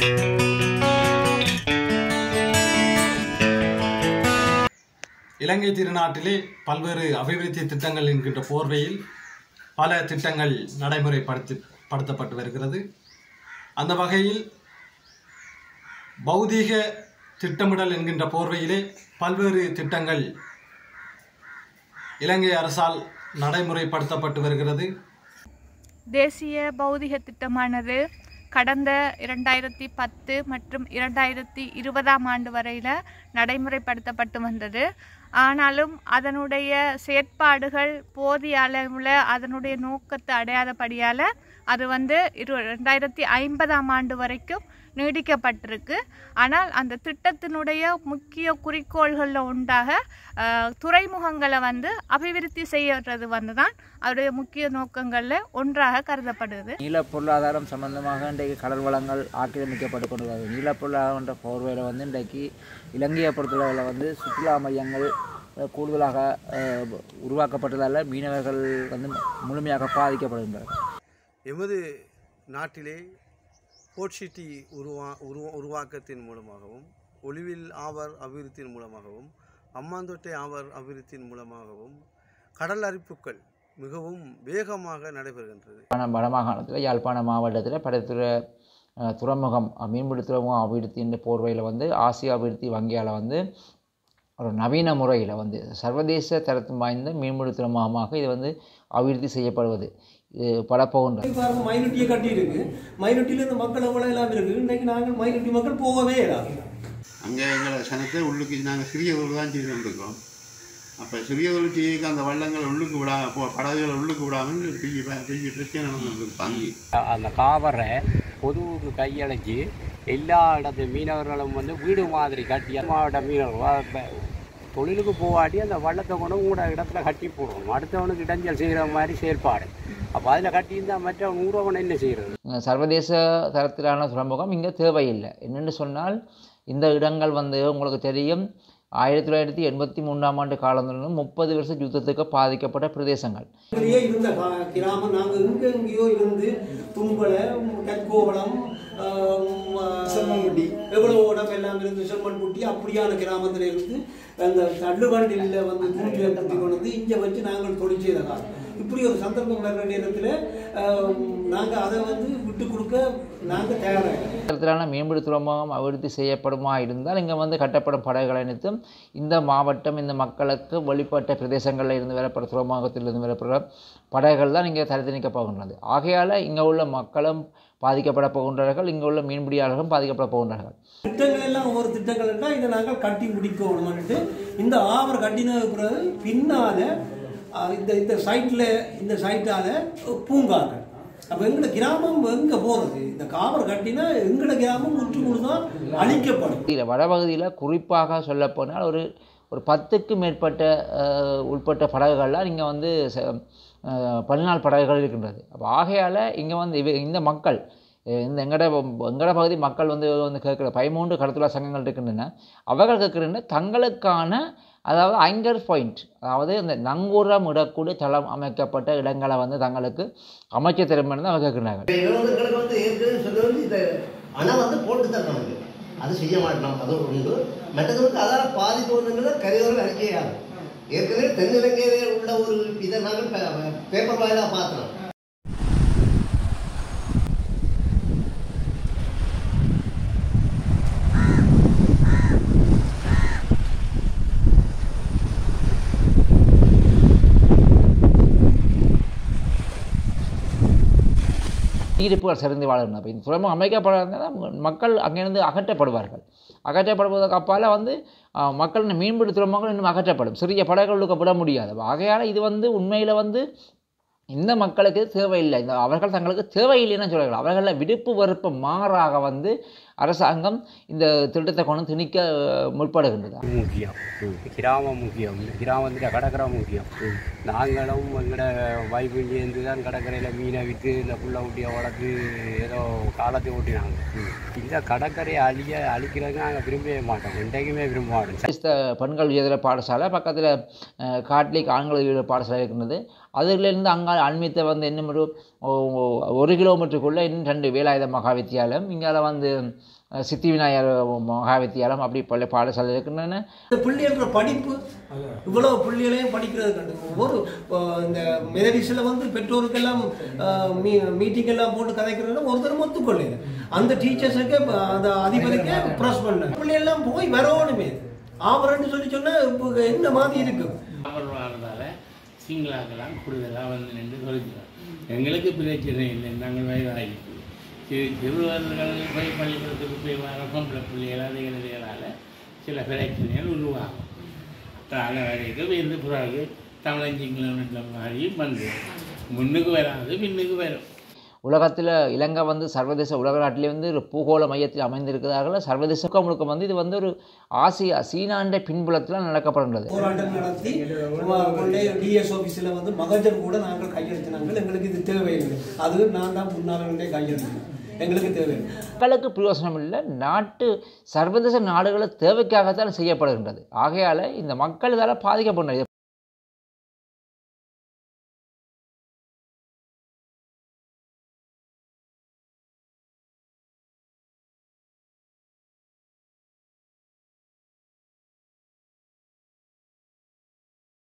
இலங்கை திருநாட்டிலே பல்வேறு அபிவிருத்தி திட்டங்கள் என்கின்ற போர்வையில் பல திட்டங்கள் நடைமுறைப்படுத்தி படுத்தப்பட்டு வருகிறது அந்த வகையில் பௌதீக திட்டமிடல் என்கின்ற போர்வையிலே பல்வேறு திட்டங்கள் இலங்கை அரசால் நடைமுறைப்படுத்தப்பட்டு வருகிறது தேசிய பௌதிக திட்டமானது கடந்த இரண்டாயிரத்தி பத்து மற்றும் இரண்டாயிரத்தி இருபதாம் ஆண்டு வரையில் நடைமுறைப்படுத்தப்பட்டு வந்தது ஆனாலும் அதனுடைய செயற்பாடுகள் போதிய அளவில் அதனுடைய நோக்கத்தை அடையாதபடியால் அது வந்து இரு ரெண்டாயிரத்தி ஐம்பதாம் ஆண்டு வரைக்கும் நீடிக்கப்பட்டிருக்கு ஆனால் அந்த திட்டத்தினுடைய முக்கிய குறிக்கோள்களில் உண்டாக அஹ், துறைமுகங்களை வந்து அபிவிருத்தி செய்யறது வந்து தான் அதோடைய முக்கிய நோக்கங்களில் ஒன்றாக கருதப்படுது நீல பொருளாதாரம் சம்பந்தமாக இன்றைக்கு கடல் வளங்கள் ஆக்கிரமிக்கப்பட்டு கொண்டு வருது நீல பொருளாதாரம் என்ற போர்வையில் வந்து இன்றைக்கு இலங்கையை பொறுத்தளவில் வந்து சுற்றுலா மையங்கள் அஹ், கூடுதலாக அஹ், உருவாக்கப்பட்டதால் மீனவர்கள் வந்து முழுமையாக பாதிக்கப்படுகின்றனர் எமது நாட்டிலே போர்ட் சிட்டி உருவா உருவா உருவாக்கத்தின் மூலமாகவும் ஒளிவில் ஆவர் அபிவிருத்தியின் மூலமாகவும் அம்மாந்தோட்டை ஆவர் அபிவிருத்தியின் மூலமாகவும் கடல் அரிப்புகள் மிகவும் வேகமாக நடைபெறுகின்றது யாழ்ப்பாணம் வடமாகாணத்தில் யாழ்ப்பாண மாவட்டத்தில் படத்துறை அஹ், துறைமுகம் அஹ், மீன்பிடி துறைமுகம் அபிவிருத்தின்ற போர்வையில் வந்து ஆசிய அபிவிருத்தி வங்கியால் வந்து ஒரு நவீன முறையில் வந்து சர்வதேச தரத்து வாய்ந்த மீன்பிடி துறைமுகமாக இது வந்து அபிவிருத்தி செய்யப்படுவது இது படப்போகின்ற பாருங்க மைனாரிட்டியை கட்டி இருக்கு மைனாரிட்டியில இந்த மக்கள் எவ்வளோ எல்லாம் இருக்கு இன்னைக்கு நாங்கள் மைனாரிட்டி மக்கள் போகவே இல்லாது அங்கே எங்களை சனத்தை உள்ளுக்கு நாங்கள் சிறியவர்கள் தான் செய்து கொண்டிருக்கோம் அப்போ சிறியவர்கள் செய்ய அந்த வள்ளங்களை உள்ளுக்கு விடா போ- படகுகளை உள்ளுக்கு விடாமல் பெரிய ப- பெரிய பிரச்சனை நடந்துருக்கு தங்கி அந்த காவரை பொதுவுக்கு கையடைச்சி எல்லா இடத்து மீனவர்களும் வந்து வீடு மாதிரி கட்டி மாவட்ட மீனவர்கள் வ- ப- தொழிலுக்கு போகாட்டி அந்த வள்ளத்தை கொண்டு உங்களோட இடத்துல கட்டி போடுவோம் அடுத்தவனுக்கு இடைஞ்சல் செய்கிற மாதிரி செயல்பாடு அப்போ அதில் கட்டியிருந்தால் மற்ற ஊரவன் என்ன செய்கிறது சர்வதேச தரத்திலான துறைமுகம் இங்கே தேவையில்லை என்னென்னு சொன்னால் இந்த இடங்கள் வந்து உங்களுக்கு தெரியும் ஆயிரத்தி தொள்ளாயிரத்தி எண்பத்தி மூன்றாம் ஆண்டு காலங்களிலும் முப்பது வருஷ யுத்தத்துக்கு பாதிக்கப்பட்ட பிரதேசங்கள் இதுலயே இருந்த கா- கிராமம் நாங்கள் எங்க எங்கேயோ இருந்து தும்பலை கற்கோவளம் செம்மங்குட்டி எவ்வளோ இடம் எல்லாம் இருந்து செம்மன்புட்டி அப்படியான கிராமத்துல இருந்து அந்த தள்ளுவண்டியில் வந்து தூண்டியை கட்டி கொண்டு வந்து இங்கே வச்சு நாங்கள் தொழில் செய்த காலம் இப்படி ஒரு சந்தர்ப்பம் வர்ற நேரத்தில் நாங்கள் அதை வந்து விட்டு கொடுக்க நாங்கள் தயாராக தரத்திலான மேம்படு துறைமுகம் அபிவிருத்தி செய்யப்படுமா இருந்தால் இங்கே வந்து கட்டப்படும் படகுகள் அனைத்தும் இந்த மாவட்டம் இந்த மக்களுக்கு வெளிப்பட்ட பிரதேசங்களில் இருந்து வரப்படுற துறைமுகத்திலிருந்து வரப்படுற படகுகள் தான் இங்கே தரித்து போகின்றது ஆகையால் இங்கே உள்ள மக்களும் பாதிக்கப்பட போகின்றார்கள் இங்கே உள்ள மீன்பிடியாளர்களும் பாதிக்கப்பட போகின்றார்கள் திட்டங்கள் எல்லாம் ஒவ்வொரு திட்டங்கள் இருந்தால் இதை நாங்கள் கட்டி முடிக்கணும்னுட்டு இந்த ஆவர் கட்டின பிறகு பின்னால அஹ், இந்த இந்த சைட்டில் இந்த சைட்டால பூங்காக்கள் அப்போ எங்களோட கிராமம் எங்கே போகிறது இந்த காவர் கட்டினா எங்களோட கிராமம் முற்று முழுதான் அழிக்கப்படும் இதில் வடபகுதியில் குறிப்பாக சொல்லப்போனால் ஒரு ஒரு பத்துக்கு மேற்பட்ட அஹ், உட்பட்ட படகுகள்லாம் இங்கே வந்து ச- அஹ், பல்நாள் படகுகள் இருக்கின்றது அப்போ ஆகையால் இங்கே வந்து இவ இந்த மக்கள் அஹ், இந்த எங்கட எங்கட பகுதி மக்கள் வந்து வந்து கேட்குற பதிமூன்று கடத்துலா சங்கங்கள் இருக்கின்றன அவர்கள் கேட்குறன தங்களுக்கான அதாவது ஐங்கர் பாயிண்ட் அதாவது இந்த நங்கூரம் இடக்கூடிய தளம் அமைக்கப்பட்ட இடங்களை வந்து தங்களுக்கு அமைச்ச திறமைன்னு அவங்க கேட்குறாங்க எங்களுக்கு வந்து ஏற்கனவே சொல்ல வந்து இந்த அணை வந்து போட்டு தரணும் நமக்கு அது செய்ய மாட்டோம் அது உண்டு மற்றது வந்து அதால் பாதிப்பு ஒன்றுங்கிறத கரையோரம் அறிக்கையாது ஏற்கனவே தென்னிலங்கையிலே உள்ள ஒரு இதை நாங்கள் பே- பேப்பர் வாயிலாக பார்த்தோம் குடியிருப்புகள் சிறந்து வாழணும் அப்போ இந்த துறைமுகம் அமைக்கப்படாதனால மக்கள் அங்கேருந்து அகற்றப்படுவார்கள் அகற்றப்படுவதற்கு அப்பால் வந்து ஆஹ், மக்கள் இந்த மீன்பிடி துறைமுகங்கள் இன்னும் அகற்றப்படும் சிறிய படகுகளுக்கு விட முடியாது ஆகையால் இது வந்து உண்மையில் வந்து இந்த மக்களுக்கு தேவையில்லை இந்த அவர்கள் தங்களுக்கு தேவையில்லைன்னு சொல்லலாம் அவர்களில் விடுப்பு வெறுப்பு மாறாக வந்து அரசாங்கம் இந்த திட்டத்தை கொண்டு திணிக்க அஹ், முற்படுகின்றது முக்கியம் கிராமம் முக்கியம் இந்த கிராமத்தில் கடற்கரை முக்கியம் நாங்களும் எங்களோட வைஃபு சேர்ந்து தான் கடற்கரையில் மீனை விற்று இந்த புள்ள ஊட்டியை வளர்த்து ஏதோ காலத்தை ஓட்டினாங்க இந்த கடற்கரையை அழிய அழிக்கிறதுக்கு நாங்கள் விரும்பவே மாட்டோம் என்றைக்குமே விரும்ப மாட்டோம் கிறிஸ்த பெண்கள் உயர்தர பாடசாலை பக்கத்தில் காட்லிக் ஆண்கள் உயர்தர பாடசாலை இருக்கின்றது அதுலேருந்து அங்கே அண்மித்த வந்து இன்னும் ஒரு ஒ- ஒ- ஒரு கிலோமீட்டருக்குள்ளே இன்னும் ரெண்டு வேலாயுத மகா வித்தியாலயம் இங்கால வந்து அஹ், சித்தி விநாயகர் மகா வித்தியாலயம் அப்படி பல பாடசாலை இருக்கின்றன இந்த பிள்ளைகளோட படிப்பு இவ்வளவு பிள்ளைகளையும் படிக்கிறது கண்டு ஒரு அஹ், இந்த மெதடிஸில் வந்து பெற்றோருக்கெல்லாம் மீட்டிங் எல்லாம் போட்டு கதைக்கிறதுனா ஒருத்தரும் ஒத்துக்கொள்ளையில அந்த டீச்சர்ஸுக்கு அந்த அதிபதிக்கு ப்ரெஸ் பண்ண பிள்ளைகள்லாம் போய் வரணுமே ஆவரன்னு சொல்லி சொன்னா இப்போ என்ன மாதிரி இருக்கும் அவர் வாழ்றதால சிங்களாக்கெல்லாம் கூடுதலாக வந்து நின்று சொல்லிக்கிறோம் எங்களுக்கு பிரச்சனை இல்லை நாங்கள் வயதாகிட்டு சிறு சிறுவர்கள் போய் பள்ளிக்கூடத்துக்கு போய் வர பொம்பளை பிள்ளைகள் அதுகளால் சில பிரச்சனைகள் உருவாகும் கால வரைக்கும் இருந்து பிறகு தமிழஞ்சிங்கள மாதிரி வந்து முன்னுக்கு வராது பின்னுக்கு வரும் உலகத்தில் இலங்கை வந்து சர்வதேச உலக நாட்டிலே வந்து ஒரு பூகோள மையத்தில் அமைந்திருக்கிறார்கள் சர்வதேச முழுக்க முழுக்க வந்து இது வந்து ஒரு ஆசியா சீனாண்ட பின்புலத்தில் நடக்கப்படுகின்றது போராட்டம் நடத்தி கொண்டே டிஎஸ் ஆஃபீஸில் வந்து மகஜர் கூட நாங்கள் கையெழுத்தினாங்கள் எங்களுக்கு இது தேவையில்லை அது நான் தான் முன்னாலே கையெழுத்தினேன் எங்களுக்கு தேவையில்லை மக்களுக்கு பிரயோசனம் இல்லை நாட்டு சர்வதேச நாடுகளை தேவைக்காகத்தான் செய்யப்படுகின்றது ஆகையால் இந்த மக்கள் இதால் பாதிக்கப்படுகிறது